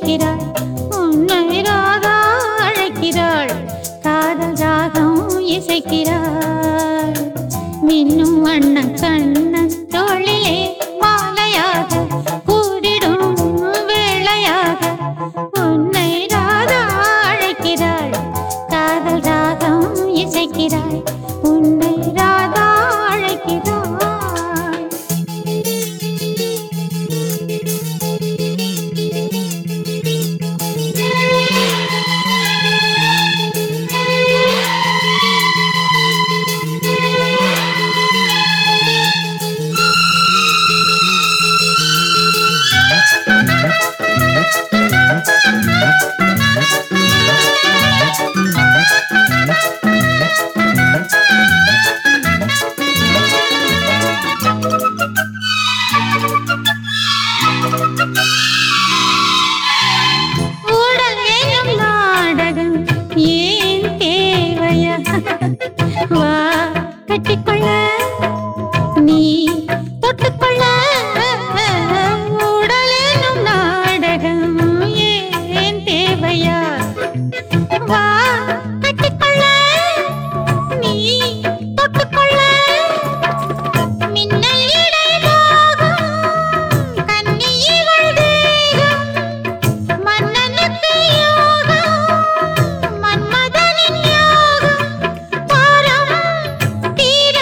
இசைக்கிறாள் உன்னை ராதா அழைக்கிறாள் காதல் ராகம் இசைக்கிறாள் மின்னும் வண்ண கண்ணன் தோளிலே மாலையாக கூடிடும் வேளையாக உன்னை ராதா அழைக்கிறாள் காதல் ராகம் இசைக்கிறாள் உன்னை ராதா அழைக்கிறாள் ஊடல் என்னும் நாடகம் ஏன் தேவையா வா கட்டிக்கொள்ள நீ தொட்டுக்கொள்ள ஊடல் என்னும் நாடகம் ஏன் தேவையா வா கட்டிக்கொள்ள நீ தொட்டுக்கொள்ள மின்னல் இடைமோகம் கன்னியவள் தேகம் மன்னனுக்கு யோகம் மன்மதனின் யோகம் தாரம் தீர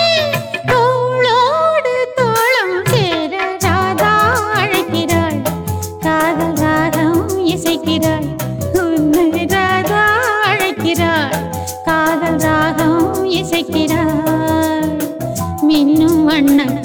தோளோடு தோளம் சேர ராதா அழைக்கிறாள் காதல் ராகம் இசைக்கிறாள் உன்னை ராதா அழைக்கிறாள் காதல் ராகம் இசைக்கிறாள் மின்னும் வண்ண